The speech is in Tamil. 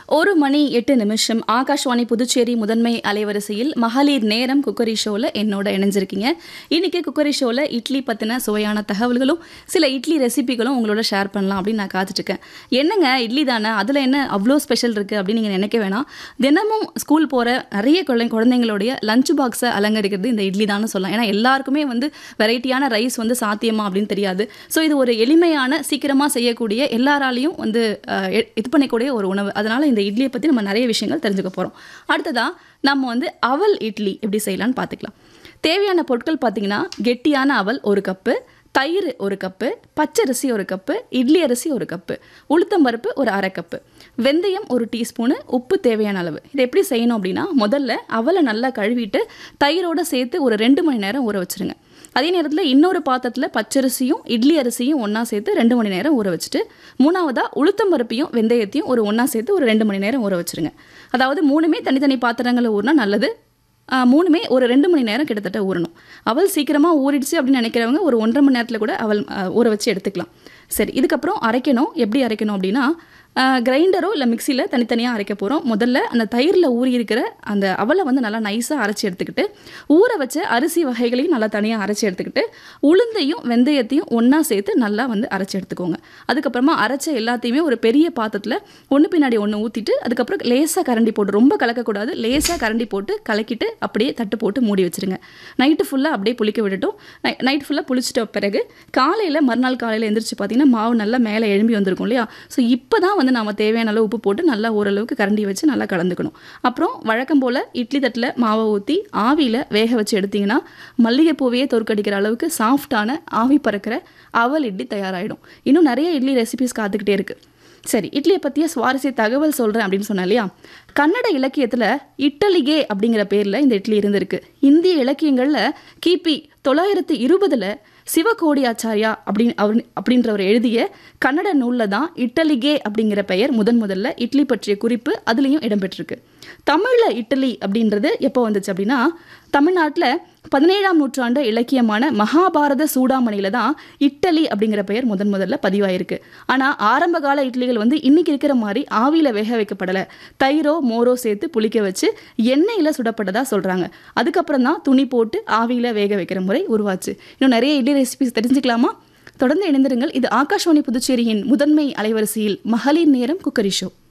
ஒரு மணி எட்டு நிமிஷம் ஆகாஷ்வாணி புதுச்சேரி முதன்மை அலைவரிசையில் மகளிர் நேரம் குக்கரி ஷோவில் என்னோட இணைஞ்சிருக்கீங்க இன்னைக்கு குக்கரி ஷோவில் இட்லி பற்றின சுவையான தகவல்களும் சில இட்லி ரெசிபிகளும் உங்களோட ஷேர் பண்ணலாம் அப்படின்னு நான் காத்துட்ருக்கேன் என்னங்க இட்லி தானே அதில் என்ன அவ்வளோ ஸ்பெஷல் இருக்குது அப்படின்னு நீங்கள் நினைக்க வேணாம் தினமும் ஸ்கூல் போகிற நிறைய குழந்தை குழந்தைங்களுடைய லஞ்ச் பாக்ஸை அலங்கரிக்கிறது இந்த இட்லி தானே சொல்லலாம் ஏன்னா எல்லாருக்குமே வந்து வெரைட்டியான ரைஸ் வந்து சாத்தியமா அப்படின்னு தெரியாது ஸோ இது ஒரு எளிமையான சீக்கிரமாக செய்யக்கூடிய எல்லாராலையும் வந்து அஹ், எ- இது பண்ணக்கூடிய ஒரு உணவு அதனால் இந்த இட்லியை பற்றி நம்ம நிறைய விஷயங்கள் தெரிஞ்சுக்க போகிறோம் அடுத்ததாக நம்ம வந்து அவல் இட்லி எப்படி செய்யலாம்னு பார்த்துக்கலாம் தேவையான பொருட்கள் பார்த்தீங்கன்னா கெட்டியான அவல் ஒரு கப்பு தயிர் ஒரு கப்பு பச்சரிசி ஒரு கப்பு இட்லி அரிசி ஒரு கப்பு உளுத்தம்பருப்பு ஒரு அரை கப்பு வெந்தயம் ஒரு டீஸ்பூனு உப்பு தேவையான அளவு இதை எப்படி செய்யணும் அப்படின்னா முதல்ல அவலை நல்லா கழுவிட்டு தயிரோட சேர்த்து ஒரு ரெண்டு மணி நேரம் ஊற வச்சிருங்க அதே நேரத்தில் இன்னொரு பாத்திரத்தில் பச்சரிசியும் இட்லி அரிசியும் ஒன்றா சேர்த்து ரெண்டு மணி நேரம் ஊற வச்சுட்டு மூணாவதாக உளுத்தம்பருப்பையும் வெந்தயத்தையும் ஒரு ஒன்றா சேர்த்து ஒரு ரெண்டு மணி நேரம் ஊற வச்சிருங்க அதாவது மூணுமே தனித்தனி பாத்திரங்களில் ஊறினா நல்லது ஆ, மூணுமே ஒரு ரெண்டு மணி நேரம் கிட்டத்தட்ட ஊறணும் அவள் சீக்கிரமாக ஊறிடுச்சு அப்படின்னு நினைக்கிறவங்க ஒரு ஒன்றரை மணி நேரத்தில் கூட அவள் ஆ, ஊற வச்சு எடுத்துக்கலாம் சரி இதுக்கப்புறம் அரைக்கணும் எப்படி அரைக்கணும் அப்படின்னா கிரைண்டரோ இல்லை மிக்சியில் தனித்தனியாக அரைக்க போகிறோம் முதல்ல அந்த தயிரில் ஊறி இருக்கிற அந்த அவலை வந்து நல்லா நைஸாக அரைச்சி எடுத்துக்கிட்டு ஊற வச்ச அரிசி வகைகளையும் நல்லா தனியாக அரைச்சி எடுத்துக்கிட்டு உளுந்தையும் வெந்தயத்தையும் ஒன்றா சேர்த்து நல்லா வந்து அரைச்சி எடுத்துக்கோங்க அதுக்கப்புறமா அரைச்ச எல்லாத்தையுமே ஒரு பெரிய பாத்திரத்தில் ஒன்று பின்னாடி ஒன்று ஊற்றிட்டு அதுக்கப்புறம் லேசாக கரண்டி போட்டு ரொம்ப கலக்கக்கூடாது லேசாக கரண்டி போட்டு கலக்கிட்டு அப்படியே தட்டு போட்டு மூடி வச்சிருங்க நைட்டு ஃபுல்லாக அப்படியே புளிக்க விட்டுட்டும் நைட் ஃபுல்லாக புளிச்சிட்ட பிறகு காலையில் மறுநாள் காலையில் எந்திரிச்சு பார்த்தீங்கன்னா மாவு நல்லா மேலே எழும்பி வந்திருக்கும் இல்லையா ஸோ இப்போ தான் வந்து நம்ம தேவையான அளவு உப்பு போட்டு நல்லா ஓரளவுக்கு கரண்டி வச்சு நல்லா கலந்துக்கணும் அப்புறம் வழக்கம் போல் இட்லி தட்டில் மாவை ஊற்றி ஆவியில் வேக வச்சு எடுத்தீங்கன்னா மல்லிகைப்பூவையே தோற்கடிக்கிற அளவுக்கு சாஃப்டான ஆவி பறக்கிற அவல் இட்லி தயாராகிடும் இன்னும் நிறைய இட்லி ரெசிபிஸ் காத்துக்கிட்டே இருக்குது சரி இட்லியை பற்றிய சுவாரஸ்ய தகவல் சொல்கிறேன் அப்படின்னு சொன்னேன் இல்லையா கன்னட இலக்கியத்தில் இட்டலிகே அப்படிங்கிற பேரில் இந்த இட்லி இருந்திருக்கு இந்திய இலக்கியங்களில் கிபி தொள்ளாயிரத்து இருபதில் சிவகோடி ஆச்சாரியா அப்படின்னு அவர் அப்படின்றவர் எழுதிய கன்னட நூலில் தான் இட்டலிகே அப்படிங்கிற பெயர் முதன் முதல்ல இட்லி பற்றிய குறிப்பு அதுலேயும் இடம்பெற்றிருக்கு தமிழில் இட்லி அப்படின்றது எப்போ வந்துச்சு அப்படின்னா தமிழ்நாட்டில் பதினேழாம் நூற்றாண்டு இலக்கியமான மகாபாரத சூடாமணியில் தான் இட்டலி அப்படிங்கிற பெயர் முதன் முதல்ல பதிவாயிருக்கு ஆனால் ஆரம்ப கால இட்லிகள் வந்து இன்னைக்கு இருக்கிற மாதிரி ஆவியில் வேக வைக்கப்படலை தயிரோ மோரோ சேர்த்து புளிக்க வச்சு எண்ணெயில் சுடப்பட்டதா சொல்கிறாங்க அதுக்கப்புறம் தான் துணி போட்டு ஆவியில் வேக வைக்கிற முறை உருவாச்சு இன்னும் நிறைய இட்லி ரெசிபிஸ் தெரிஞ்சுக்கலாமா தொடர்ந்து இணைந்திருங்கள் இது ஆகாஷ்வாணி புதுச்சேரியின் முதன்மை அலைவரிசையில் மகளிர் நேரம் குக்கரி ஷோ